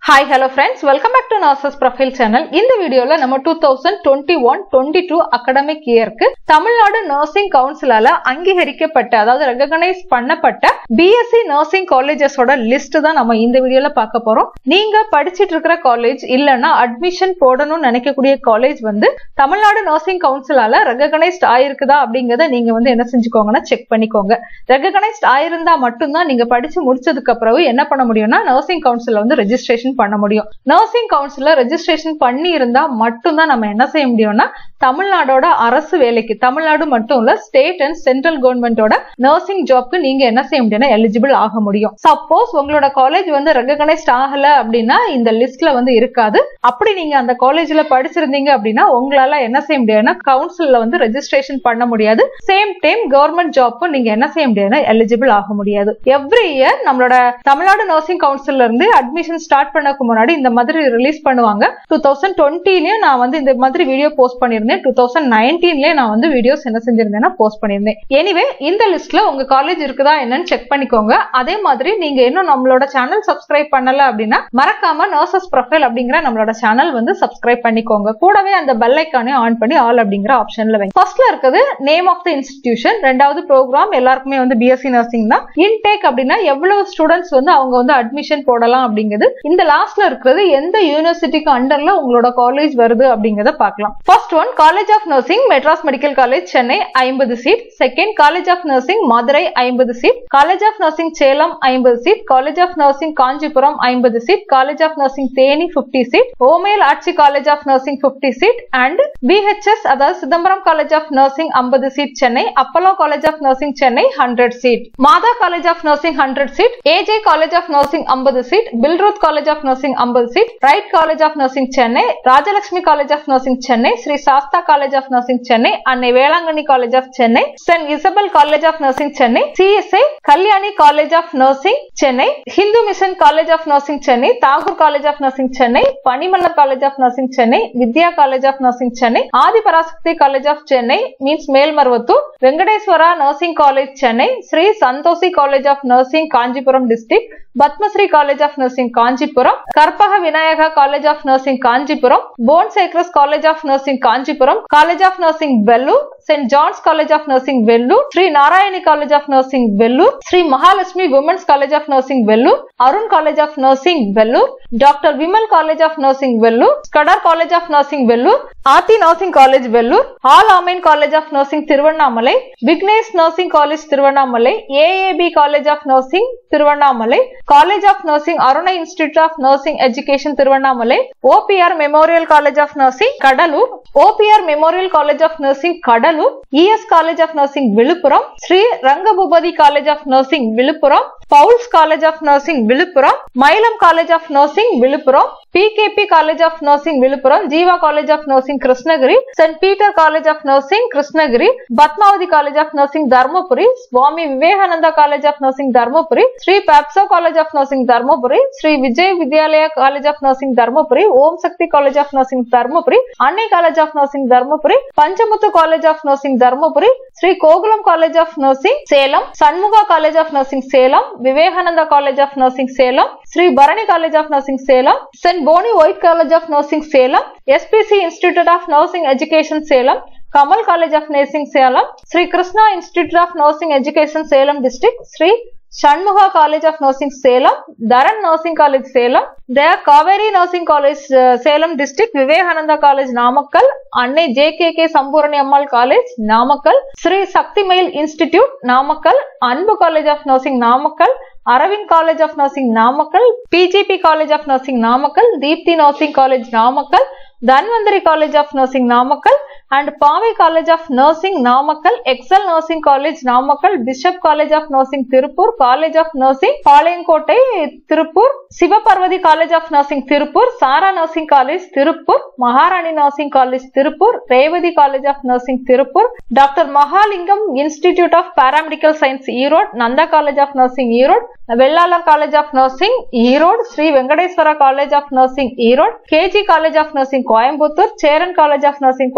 hi hello friends welcome back to nurses profile channel இந்த வீடியோல நம்ம two thousand twenty one twenty two academic இயர்க்கு Tamil Nadu nursing கவுன்சிலால அங்கீகரிக்கப்பட்ட அதாவது ரெகனைஸ் பண்ணப்பட்ட பிஎஸ்சி நர்சிங் காலேஜஸோட லிஸ்ட் தான் நம்ம இந்த வீடியோல பார்க்க போறோம் நீங்க படிச்சிட்டு இருக்கிற காலேஜ் இல்லைன்னா அட்மிஷன் போடணும்னு நினைக்கக்கூடிய காலேஜ் வந்து தமிழ்நாடு நர்சிங் கவுன்சிலால ரெகனைஸ்ட் ஆயிருக்குதா அப்படிங்கறத நீங்க வந்து என்ன செஞ்சுக்கோங்கன்னா செக் பண்ணிக்கோங்க ரெகனைஸ்ட் ஆயிருந்தா மட்டும்தான் நீங்க படிச்சு முடிச்சதுக்கு அப்புறம் என்ன பண்ண முடியும்னா நர்சிங் கவுன்சில் வந்து ரெஜிஸ்ட்ரேஷன் பண்ண முடியும் நர்சிங் கவுன்சில்ல ரெஜிஸ்ட்ரேஷன் பண்ணி இருந்தா மட்டும்தான் நம்ம என்ன செய்ய முடியும்னா தமிழ்நாடோட அரசு வேலைக்கு தமிழ்நாடு மட்டும் இல்ல ஸ்டேட் அண்ட் சென்ட்ரல் கவர்மெண்டோட நர்சிங் ஜாப்க்கு நீங்க என்ன செய்ய முடியும்னா எலிஜிபிள் ஆக முடியும் சப்போஸ் உங்களோட காலேஜ் வந்து ரெகனைஸ்ட் ஆகல அப்படின்னா இந்த லிஸ்ட்ல வந்து இருக்காது அப்படி நீங்க அந்த காலேஜ்ல படிச்சிருந்தீங்க அப்படின்னா உங்களால என்ன செய்ய முடியாதுன்னா கவுன்சில்ல வந்து ரெஜிஸ்ட்ரேஷன் பண்ண முடியாது சேம் டைம் கவர்மெண்ட் ஜாப்க்கும் நீங்க என்ன செய்ய முடியாதுன்னா எலிஜிபிள் ஆக முடியாது எவ்ரி இயர் நம்மளோட தமிழ்நாடு நர்சிங் கவுன்சில்ல இருந்து அட்மிஷன் ஸ்டார்ட் பண்ணக்கு முன்னாடி இந்த மாதிரி ரிலீஸ் பண்ணுவாங்க டூ தௌசண்ட் டுவெண்ட்டிலயும் நான் வந்து இந்த மாதிரி வீடியோ போஸ்ட் பண்ணியிருந்தேன் டூ தௌசண்ட் நைன்டீன்லயே நான் வந்து வீடியோஸ் என்ன செஞ்சிருந்தேன்னா போஸ்ட் பண்ணியிருந்தேன் எனிவே இந்த லிஸ்ட்ல உங்க காலேஜ் இருக்குதா என்னன்னு செக் பண்ணிக்கோங்க அதே மாதிரி நீங்க இன்னும் நம்மளோட சேனல் சப்ஸ்கிரைப் பண்ணல அப்படின்னா மறக்காம நர்சஸ் ப்ரொஃபைல் அப்படிங்கிற நம்மளோட சேனல் வந்து சப்ஸ்கிரைப் பண்ணிக்கோங்க கூடவே அந்த பெல் ஐக்கானே ஆன் பண்ணி ஆல் அப்படிங்கிற ஆப்ஷன்ல வைங்க ஃபர்ஸ்ட்ல இருக்குது நேம் ஆஃப் த இன்ஸ்டிடியூஷன் ரெண்டாவது ப்ரோக்ராம் எல்லாருக்குமே வந்து பிஎஸ்சி நர்சிங் தான் இன்டேக் அப்படின்னா எவ்வளவு ஸ்டூடெண்ட்ஸ் வந்து அவங்க வந்து அட்மிஷன் போடலாம் அப்படிங்கிறது இந்த லாஸ்ட்ல இருக்கிறது எந்த யூனிவர்சிட்டிக்கு அண்டர்ல உங்களோட காலேஜ் வருது அப்படிங்கறத பார்க்கலாம் first one college of nursing Madras medical college Chennai ஐம்பது seat second college of nursing Madurai ஐம்பது seat college of nursing Salem ஐம்பது seat college of nursing Kanchipuram ஐம்பது seat college of nursing Theni fifty seat ஓமேல் ஆட்சி college of nursing fifty seat and BHS அதாவது Chidambaram college of nursing ஐம்பது seat Chennai Apollo college of nursing Chennai hundred seat Matha college of nursing hundred seat AJ college of nursing ஐம்பது seat Billroth college of nursing ஐம்பது seat right college of nursing Chennai Rajalakshmi college of nursing Chennai Sri Sastha college of nursing Chennai Annai Velankanni college of Chennai saint Isabel college of nursing Chennai CSI Kalyani college of nursing Chennai Hindu mission college of nursing Chennai Tagore college of nursing Chennai Panimalar college of nursing Chennai Vidya college of nursing Chennai Adhiparasakthi college of Chennai means Melmaruvathur Venkateswara nursing college Chennai Sri Santhoshi college of nursing Kanchipuram district Padmashri college of nursing Kanchipuram Karpaga Vinayaga college of nursing Kanchipuram Bon Secours college of nursing Kanchipuram college of nursing Vellore saint John's college of nursing Vellore Sri Narayani college of nursing Vellore Sri Mahalakshmi women's college of nursing Vellore Arun college of nursing Vellore doctor Vimal college of nursing Vellore Scudder college of nursing Vellore Aarthi nursing college Vellore Al Ameen college of nursing Tiruvannamalai Vignesh nursing college Tiruvannamalai AAB college of nursing Tiruvannamalai college of nursing Aruna institute of nursing education Tiruvannamalai OPR memorial college of nursing Cuddalore OPR memorial college of nursing Cuddalore ES college of nursing Villupuram Sri Rangabhoopathi college of nursing Villupuram Paul's college of nursing Villupuram Mailam college of nursing Villupuram PKP college of nursing Villupuram Jeeva college of nursing Krishnagiri send Peter college of nursing Krishnagiri Padmavathi college of nursing Dharmapuri Swami Vivekananda college of nursing Dharmapuri Sri பேப்சோ college of nursing Dharmapuri Sri Vijay Vidyalaya college of nursing Dharmapuri Om Sakthi college of nursing Dharmapuri Annai college of nursing Dharmapuri Panchamuthu college of nursing Dharmapuri Sri Gokulam college of nursing Salem Shanmuga college of nursing Salem Vivekananda college of nursing Salem Sri Bharani college of nursing Salem saint Fani white college of nursing Salem SPC institute of nursing education Salem Kamal college of nursing Salem Sri Krishna institute of nursing education Salem district Sri Shanmuga college of nursing Salem Dharan nursing college Salem the Kaveri nursing college Salem district Vivekananda college Namakkal Annai J K K Sampoorani Ammal college Namakkal Sri Sakthimayil institute Namakkal Anbu college of nursing Namakkal Aravind college of nursing Namakkal PGP college of nursing Namakkal Deepti nursing college Namakkal Dhanvantari college of nursing Namakkal and Paavai college of nursing Namakkal Excel nursing college Namakkal bishop college of nursing Tiruppur college of nursing Palayamkottai Tiruppur Sivaparvathi college of nursing Tiruppur Sara nursing college Tiruppur Maharani nursing college Tiruppur Revathi college of nursing Tiruppur doctor Mahalingam institute of paramedical science Erode Nandha college of nursing Erode Vellalar college of nursing Erode Sri Venkateswara college of nursing Erode KG college of nursing Coimbatore Cheran college of nursing Coimbatore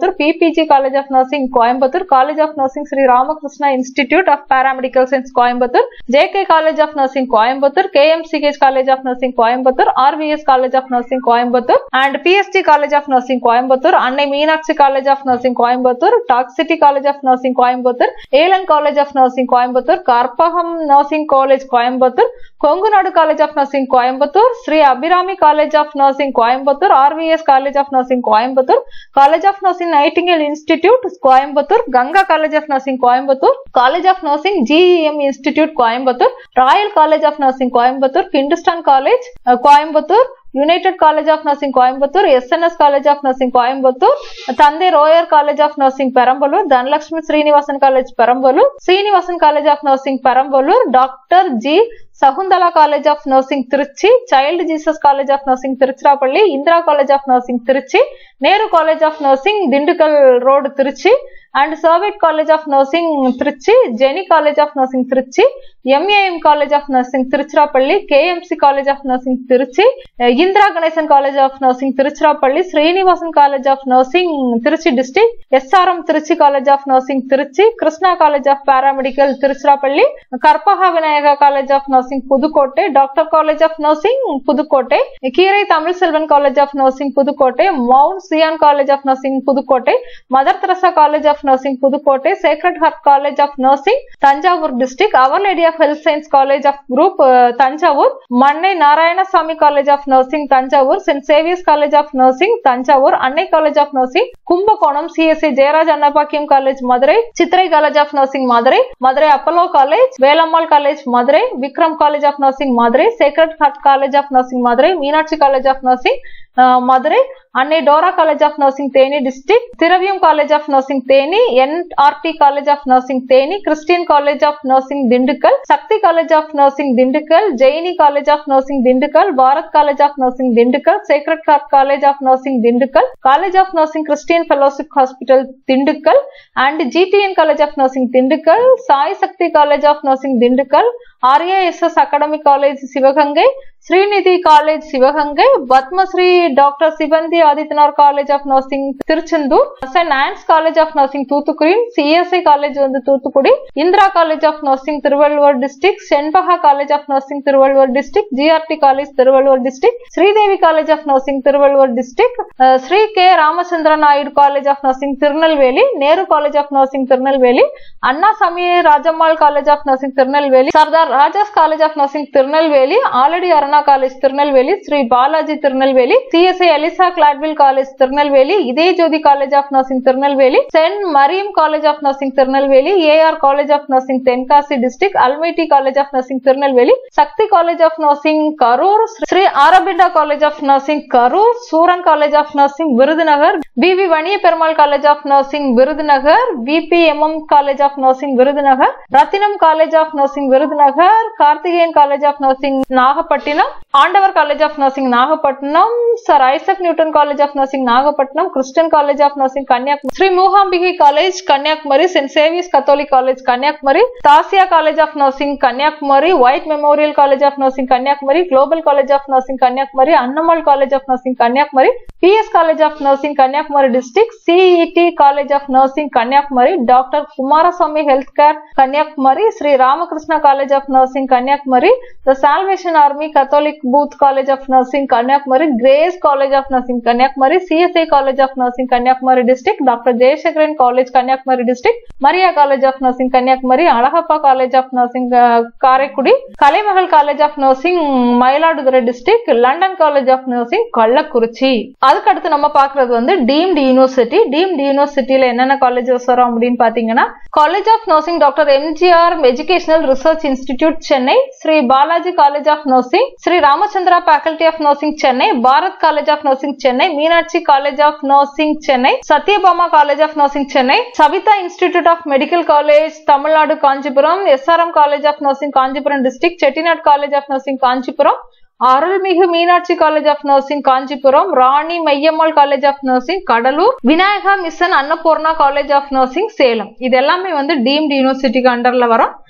Coimbatore PPG college of nursing Coimbatore college of nursing Sri Ramakrishna institute of paramedical science Coimbatore JK college of nursing Coimbatore KMCH college of nursing Coimbatore RVS college of nursing Coimbatore and PST college of nursing Coimbatore Annai Meenakshi college of nursing Coimbatore டாக்ஸிட்டி college of nursing Coimbatore Ellen college of nursing Coimbatore Karpagam nursing college Coimbatore Kongunadu college of nursing Coimbatore Sri Abirami college of nursing Coimbatore RVS college of nursing Coimbatore college of nursing Nightingale institute Coimbatore Ganga college of nursing Coimbatore college of nursing GEM institute Coimbatore royal college of nursing Coimbatore Hindustan college uh, Coimbatore united college of nursing Coimbatore SNS college of nursing Coimbatore Thanthai Roever college of nursing Perambalur Dhanalakshmi Srinivasan college Perambalur Srinivasan college of nursing Perambalur doctor G Sakunthala college of nursing Trichy child Jesus college of nursing Tiruchirappalli Indira college of nursing Trichy Nehru college of nursing Dindigul road Trichy and Servite college of nursing Trichy Jenny college of nursing Trichy MAM college of nursing Tiruchirappalli KMC college of nursing Trichy uh Indira Ganesan college of nursing Tiruchirappalli Srinivasan college of nursing Trichy district SRM Trichy college of nursing Trichy Krishna college of paramedical Tiruchirappalli Karpaga Vinayaga college of nursing Pudukkottai doctor college of nursing Pudukkottai கீரை Tamil Selvan college of nursing Pudukkottai mount Zion college of nursing Pudukkottai mother Teresa college of nursing Pudukkottai sacred heart college of nursing Thanjavur district our lady of health science college of group Thanjavur Mannai Narayanasamy college of nursing Thanjavur saint Xavier's college of nursing Thanjavur Annai college of nursing Kumbakonam CSI Jeyaraj Annapackiam college Madurai Chithirai college of nursing Madurai Madurai Apollo college Velammal college Madurai Vikram college of nursing Madurai sacred heart college of nursing Madurai Meenakshi college of nursing uh, Madurai Annai Dora college of nursing Theni district Thiraviyam college of nursing Theni NRT college of nursing Theni Christian college of nursing Dindigul Sakthi college of nursing Dindigul Jaini college of nursing Dindigul Bharath college of nursing Dindigul sacred heart college of nursing Dindigul college of nursing Christian fellowship hospital Dindigul and GTN college of nursing Dindigul Sai Sakthi college of nursing Dindigul RASS academic college Sivaganga Srinidhi college Sivaganga Padmashri doctor Sivanthi Adityanath college of nursing Tiruchendur saint Anne's college of nursing Thoothukudi CSI college வந்து Thoothukudi Indira college of nursing Thiruvalluvar district Shenbaga college of nursing Thiruvalluvar district GRT college Thiruvalluvar district Sridevi college of nursing Thiruvalluvar district Sri K Ramachandra Naidu college of nursing Tirunelveli Nehru college of nursing Tirunelveli Anna Sami Rajammal college of nursing Tirunelveli Sardar Rajas college of nursing Tirunelveli Aladi Aruna college Tirunelveli Sri Balaji Tirunelveli CSI Elisa Gladwill college Tirunelveli இதே Jothi college of nursing Tirunelveli saint Mariam college of nursing Tirunelveli AR college of nursing Tenkasi district almighty college of nursing Tirunelveli Sakthi college of nursing Karur Sri Aurobindo college of nursing Karur Sooran college of nursing Virudhunagar PV Vaniya Perumal college of nursing Virudhunagar VPMM college of nursing Virudhunagar Rathinam college of nursing Virudhunagar Karthikeyan college of nursing Nagapattinam Andavar college of nursing Nagapattinam sir Isaac Newton college of nursing Nagapattinam Christian college of nursing Kanyakumari Sri Mookambigai college Kanyakumari saint Xavier's Catholic college Kanyakumari தாசியா college of nursing Kanyakumari white memorial college of nursing Kanyakumari global college of nursing Kanyakumari Annammal college of nursing Kanyakumari PS college of nursing Kanyakumari district CET college of nursing Kanyakumari doctor Kumarasamy health care Kanyakumari Sri Ramakrishna college of nursing Kanyakumari the salvation army Catholic Booth college of nursing Kanyakumari grace college of nursing Kanyakumari CSI college of nursing Kanyakumari district doctor Jeyasekaran college Kanyakumari district Maria college of nursing Kanyakumari Alagappa college of nursing Karaikudi Kalaimagal college of nursing Mayiladuthurai district London college of nursing Kallakurichi அதுக்கு அடுத்து நம்ம பாக்குறது வந்து deemed university deemed யூனிவர்சிட்டியில என்னென்ன colleges வரும் அப்படின்னு பாத்தீங்கன்னா college of nursing doctor MGR educational research institute Chennai Sri Balaji college of nursing Sri Ramachandra faculty of nursing Chennai Bharath college of nursing Chennai Meenakshi college of nursing Chennai Sathyabama college of nursing Chennai Saveetha institute of medical college Tamil Nadu Kanchipuram SRM college of nursing Kanchipuram district Chettinad college of nursing Kanchipuram Arulmigu Meenakshi college of nursing Kanchipuram Rani Maiyammal college of nursing Cuddalore Vinayaka mission Annapurna college of nursing Salem இது எல்லாமே வந்து deemed யூனிவர்சிட்டிக்கு அண்டர்ல வரும்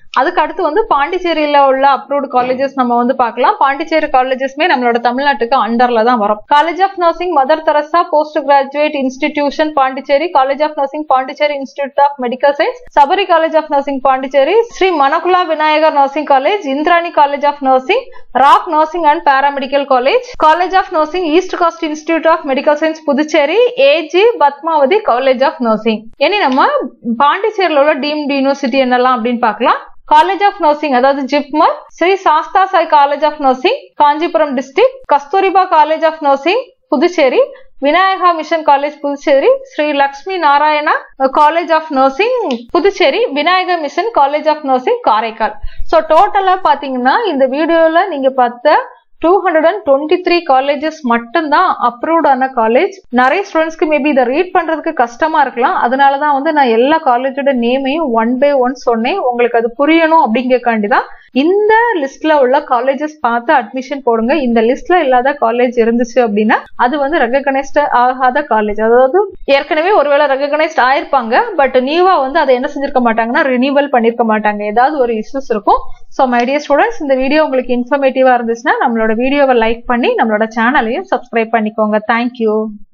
அதுக்கு அடுத்து வந்து பாண்டிச்சேரியில உள்ள அப்ரூவ்டு காலேஜஸ் நம்ம வந்து பார்க்கலாம் பாண்டிச்சேரி காலேஜஸ்மே நம்மளோட தமிழ்நாட்டுக்கு அண்டர்ல தான் வரும் college of nursing Mother Teresa post graduate institution Pondicherry college of nursing Pondicherry institute of medical science Sabari college of nursing Pondicherry Sri Manakula Vinayagar nursing college Indirani college of nursing RAK nursing and paramedical college college of nursing East Coast institute of medical science Puducherry AG Padmavathi college of nursing இனி நம்ம பாண்டிச்சேரியில் உள்ள deemed university என்னெல்லாம் அப்படின்னு பார்க்கலாம் college of nursing அதாவது JIPMER Sri Sastha Sai college of nursing Kanchipuram district Kasturba college of nursing Puducherry Vinayaka mission college Puducherry Sri Lakshmi Narayana college of nursing Puducherry Vinayaka mission college of nursing Karaikal so டோட்டலா பாத்தீங்கன்னா இந்த வீடியோல நீங்க பார்த்த two hundred and twenty three colleges மட்டும்தான் அப்ரூவ்ட் ஆன காலேஜ் நிறைய ஸ்டூடெண்ட்ஸ்க்கு மேபி இதை ரீட் பண்றதுக்கு கஷ்டமா இருக்கலாம் அதனாலதான் வந்து நான் எல்லா காலேஜோட நேமையும் ஒன் பை ஒன் சொன்னேன் உங்களுக்கு அது புரியணும் அப்படிங்கக்காண்டி தான் இந்த லிஸ்ட்ல உள்ள காலேஜஸ் பார்த்து அட்மிஷன் போடுங்க இந்த லிஸ்ட்ல இல்லாத காலேஜ் இருந்துச்சு அப்படின்னா அது வந்து ரெகனைஸ்ட் ஆகாத காலேஜ் அதாவது ஏற்கனவே ஒருவேளை ரெகனைஸ்ட் ஆயிருப்பாங்க பட் நியூவா வந்து அதை என்ன செஞ்சிருக்க மாட்டாங்கன்னா ரினியூவல் பண்ணிருக்க மாட்டாங்க ஏதாவது ஒரு இஷ்யூஸ் இருக்கும் ஸோ மை டியர் ஸ்டூடெண்ட்ஸ் இந்த வீடியோ உங்களுக்கு இன்ஃபர்மேட்டிவா இருந்துச்சுன்னா நம்மளோட வீடியோவை லைக் பண்ணி நம்மளோட சேனலையும் சப்ஸ்கிரைப் பண்ணிக்கோங்க தேங்க்யூ